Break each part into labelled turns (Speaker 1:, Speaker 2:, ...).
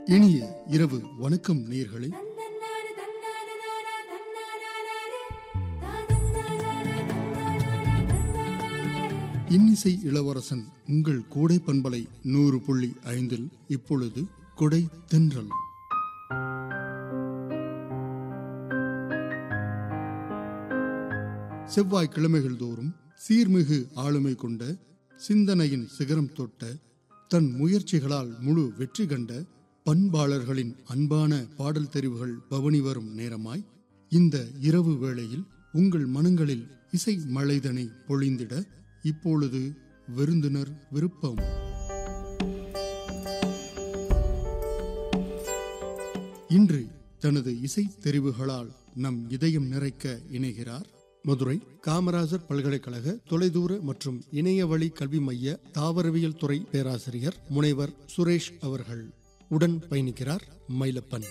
Speaker 1: இனிய இரவு வணக்கம் நேர்களே இன்னிசை இளவரசன் உங்கள் கோடை பண்பலை நூறு புள்ளி ஐந்தில் இப்பொழுது கொடை தென்றல் செவ்வாய் கிழமைகள் தோறும் சீர்மிகு ஆளுமை கொண்ட சிந்தனையின் சிகரம் தொட்ட தன் முயற்சிகளால் முழு வெற்றி கண்ட பண்பாளர்களின் அன்பான பாடல் தெரிவுகள் பவனி வரும் நேரமாய் இந்த இரவு வேளையில் உங்கள் மனங்களில் இசை மழைதனை பொழிந்திட இப்பொழுது விருந்தினர் விருப்பம் இன்று தனது இசை தெரிவுகளால் நம் இதயம் நிறைக்க இணைகிறார் மதுரை காமராஜர் பல்கலைக்கழக தொலைதூர மற்றும் இணையவழி கல்வி மைய தாவரவியல் துறை பேராசிரியர் முனைவர் சுரேஷ் அவர்கள் உடன் பயணிக்கிறார் மயிலப்பன்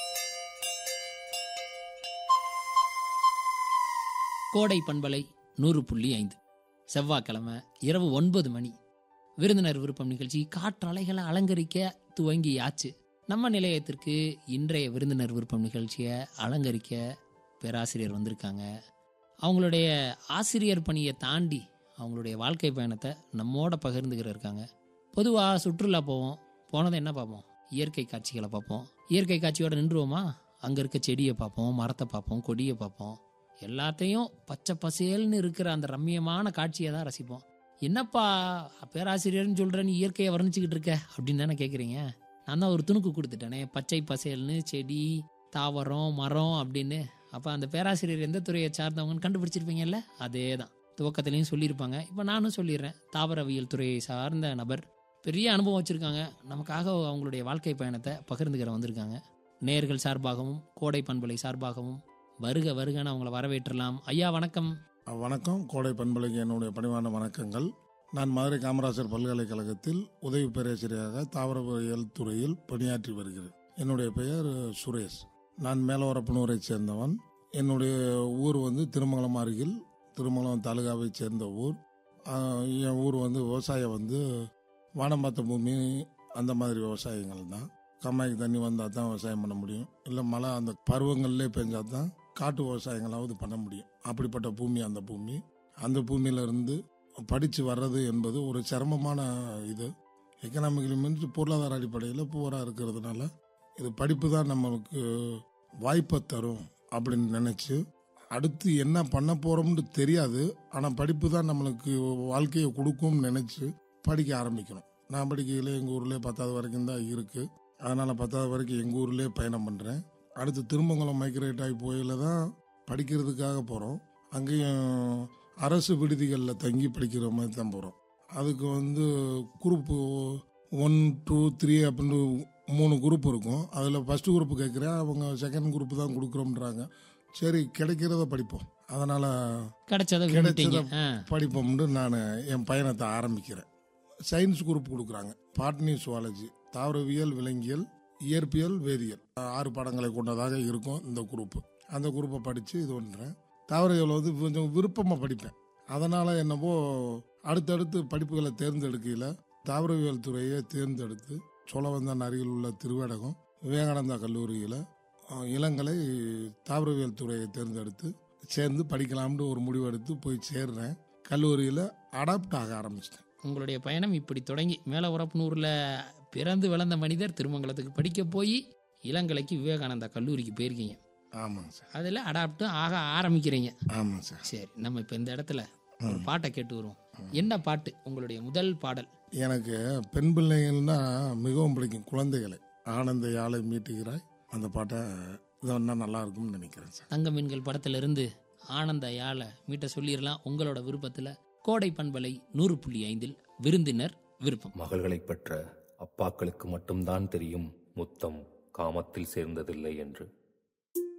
Speaker 2: கோடை பண்பலை நூறு புள்ளி ஐந்து செவ்வாய்க்கிழமை இரவு ஒன்பது மணி விருந்தினர் விருப்பம் நிகழ்ச்சி காற்றலைகளை அலங்கரிக்க துவங்கியாச்சு நம்ம நிலையத்திற்கு இன்றைய விருந்தினர் விருப்பம் நிகழ்ச்சியை அலங்கரிக்க பேராசிரியர் வந்திருக்காங்க அவங்களுடைய ஆசிரியர் பணியை தாண்டி அவங்களுடைய வாழ்க்கை பயணத்தை நம்மோட பகிர்ந்துக்கிற இருக்காங்க பொதுவாக சுற்றுலா போவோம் போனதை என்ன பார்ப்போம் இயற்கை காட்சிகளை பார்ப்போம் இயற்கை காட்சியோட நின்றுவோமா அங்கே இருக்க செடியை பார்ப்போம் மரத்தை பார்ப்போம் கொடியை பார்ப்போம் எல்லாத்தையும் பச்சை பசேல்னு இருக்கிற அந்த ரம்மியமான காட்சியை தான் ரசிப்போம் என்னப்பா பேராசிரியர்னு சொல்கிற நீ இயற்கையை வர்ணிச்சுக்கிட்டு இருக்க அப்படின்னு தானே கேட்குறீங்க நான் தான் ஒரு துணுக்கு கொடுத்துட்டேனே பச்சை பசேல்னு செடி தாவரம் மரம் அப்படின்னு அப்போ அந்த பேராசிரியர் எந்த துறையை சார்ந்தவங்கன்னு கண்டுபிடிச்சிருப்பீங்கல்ல அதே தான் துவக்கத்துலேயும் சொல்லியிருப்பாங்க இப்போ நானும் சொல்லிடுறேன் தாவரவியல் துறையை சார்ந்த நபர் பெரிய அனுபவம் வச்சுருக்காங்க நமக்காக அவங்களுடைய வாழ்க்கை பயணத்தை பகிர்ந்துக்கிற வந்திருக்காங்க நேர்கள் சார்பாகவும் கோடை பண்பலை சார்பாகவும் வருக வருகன்னு அவங்கள வரவேற்றலாம் ஐயா வணக்கம்
Speaker 3: வணக்கம் கோடை பண்பலைக்கு என்னுடைய பணிவான வணக்கங்கள் நான் மதுரை காமராஜர் பல்கலைக்கழகத்தில் உதவி பேராசிரியராக தாவரவியல் துறையில் பணியாற்றி வருகிறேன் என்னுடைய பெயர் சுரேஷ் நான் மேலவரப்பனூரை சேர்ந்தவன் என்னுடைய ஊர் வந்து திருமங்கலம் அருகில் திருமங்கலம் தாலுகாவை சேர்ந்த ஊர் ஆஹ் என் ஊர் வந்து விவசாயம் வந்து வானம் பார்த்த பூமி அந்த மாதிரி விவசாயங்கள் தான் கம்மாய்க்கு தண்ணி வந்தால் தான் விவசாயம் பண்ண முடியும் இல்லை மழை அந்த பருவங்கள்லே பெஞ்சால் தான் காட்டு விவசாயங்களாவது பண்ண முடியும் அப்படிப்பட்ட பூமி அந்த பூமி அந்த பூமியில இருந்து படித்து வர்றது என்பது ஒரு சிரமமான இது எக்கனாமிக்கலி மீன்ஸ் பொருளாதார அடிப்படையில் பூவராக இருக்கிறதுனால இது படிப்பு தான் நம்மளுக்கு வாய்ப்பை தரும் அப்படின்னு நினச்சி அடுத்து என்ன பண்ண போகிறோம்னு தெரியாது ஆனால் படிப்பு தான் நம்மளுக்கு வாழ்க்கையை கொடுக்கும்னு நினச்சி படிக்க ஆரம்பிக்கணும் நான் படிக்கையில் எங்கள் ஊர்லேயே பத்தாவது வரைக்கும் தான் இருக்குது அதனால் பத்தாவது வரைக்கும் எங்கள் ஊர்லேயே பயணம் பண்ணுறேன் அடுத்து திருமங்கலம் மைக்ரேட் ஆகி போயில தான் படிக்கிறதுக்காக போகிறோம் அங்கேயும் அரசு விடுதிகளில் தங்கி படிக்கிற மாதிரி தான் போகிறோம் அதுக்கு வந்து குரூப்பு ஒன் டூ த்ரீ அப்படின்னு மூணு குரூப் இருக்கும் அதில் ஃபஸ்ட்டு குரூப் கேட்குறேன் அவங்க செகண்ட் குரூப் தான் கொடுக்குறோம்ன்றாங்க சரி கிடைக்கிறத படிப்போம் அதனால்
Speaker 2: கிடைச்சதை
Speaker 3: கிடைச்சத
Speaker 2: விட்டுட்டீங்க ஆ
Speaker 3: படிப்போம்னு நான் என் பயணத்தை ஆரம்பிக்கிறேன் சயின்ஸ் குரூப் கொடுக்குறாங்க பாட்னி சுவாலஜி தாவரவியல் விலங்கியல் இயற்பியல் வேதியியல் ஆறு பாடங்களை கொண்டதாக இருக்கும் இந்த குரூப் அந்த குரூப்பை படித்து இது பண்ணுறேன் தாவரவியல் வந்து கொஞ்சம் விருப்பமாக படிப்பேன் அதனால் என்னவோ அடுத்தடுத்து படிப்புகளை தேர்ந்தெடுக்கையில் தாவரவியல் துறையை தேர்ந்தெடுத்து சோழவந்தான் அருகில் உள்ள திருவேடகம் விவேகானந்தா கல்லூரியில் அஹ், இளங்கலை தாவரவியல் துறையை தேர்ந்தெடுத்து சேர்ந்து படிக்கலாம்னு ஒரு முடிவு எடுத்து போய் சேர்றேன் கல்லூரியில் அடாப்ட் ஆக ஆரம்பிச்சிட்டேன்
Speaker 2: உங்களுடைய பயணம் இப்படி தொடங்கி மேலவரப்புனூரில் பிறந்து வளர்ந்த மனிதர் திருமங்கலத்துக்கு படிக்க போய் இளங்கலைக்கு விவேகானந்தா கல்லூரிக்கு போயிருக்கீங்க
Speaker 3: ஆமாங்க சார்
Speaker 2: அதில் அடாப்டும் ஆக ஆரம்பிக்கிறீங்க
Speaker 3: ஆமாங்க சார்
Speaker 2: சரி நம்ம இப்போ இந்த இடத்துல ஒரு பாட்டை கேட்டு வருவோம் என்ன பாட்டு உங்களுடைய முதல் பாடல்
Speaker 3: எனக்கு பெண் பிள்ளைகள்னா மிகவும் பிடிக்கும் குழந்தைகளை ஆனந்த யாழை மீட்டுகிறாய் அந்த பாட்டை இது வந்தா நல்லா இருக்கும்னு நினைக்கிறேன் சார்
Speaker 2: தங்க மீன்கள் படத்திலிருந்து ஆனந்த யாழை மீட்ட சொல்லிடலாம் உங்களோட விருப்பத்தில் கோடை பண்பலை நூறு புள்ளி ஐந்தில் விருந்தினர் விருப்பம்
Speaker 4: மகள்களைப் பெற்ற அப்பாக்களுக்கு மட்டும்தான் தெரியும் முத்தம் காமத்தில் சேர்ந்ததில்லை என்று